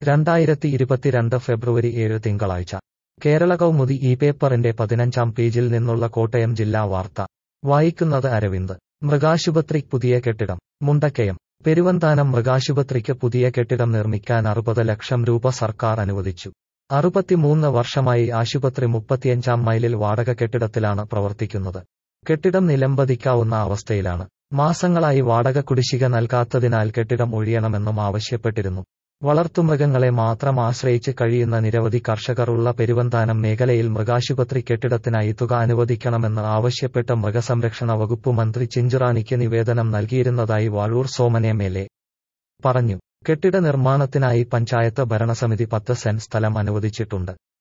രണ്ടായിരത്തി ഇരുപത്തിരണ്ട് ഫെബ്രുവരി ഏഴ് തിങ്കളാഴ്ച കേരള കൗമുദി ഈ പേപ്പറിന്റെ പതിനഞ്ചാം പേജിൽ നിന്നുള്ള കോട്ടയം ജില്ലാ വാർത്ത വായിക്കുന്നത് അരവിന്ദ് മൃഗാശുപത്രി പുതിയ കെട്ടിടം മുണ്ടക്കയം പെരുവന്താനം മൃഗാശുപത്രിക്ക് പുതിയ കെട്ടിടം നിർമ്മിക്കാൻ അറുപത് ലക്ഷം രൂപ സർക്കാർ അനുവദിച്ചു അറുപത്തിമൂന്ന് വർഷമായി ആശുപത്രി മുപ്പത്തിയഞ്ചാം മൈലിൽ വാടക കെട്ടിടത്തിലാണ് പ്രവർത്തിക്കുന്നത് കെട്ടിടം നിലംപതിക്കാവുന്ന അവസ്ഥയിലാണ് മാസങ്ങളായി വാടക കുടിശ്ശിക നൽകാത്തതിനാൽ കെട്ടിടം ഒഴിയണമെന്നും ആവശ്യപ്പെട്ടിരുന്നു വളർത്തുമൃഗങ്ങളെ മാത്രം ആശ്രയിച്ച് കഴിയുന്ന നിരവധി കർഷകർ ഉള്ള പെരുവന്താനം മേഖലയിൽ മൃഗാശുപത്രി കെട്ടിടത്തിനായി തുക അനുവദിക്കണമെന്ന് ആവശ്യപ്പെട്ട് മൃഗസംരക്ഷണ വകുപ്പ് മന്ത്രി ചിഞ്ചുറാണിക്ക് നിവേദനം നൽകിയിരുന്നതായി Vazhoor Soman M L A പറഞ്ഞു കെട്ടിട നിർമ്മാണത്തിനായി പഞ്ചായത്ത് ഭരണസമിതി പത്ത് സെന്റ് സ്ഥലം അനുവദിച്ചിട്ടുണ്ട്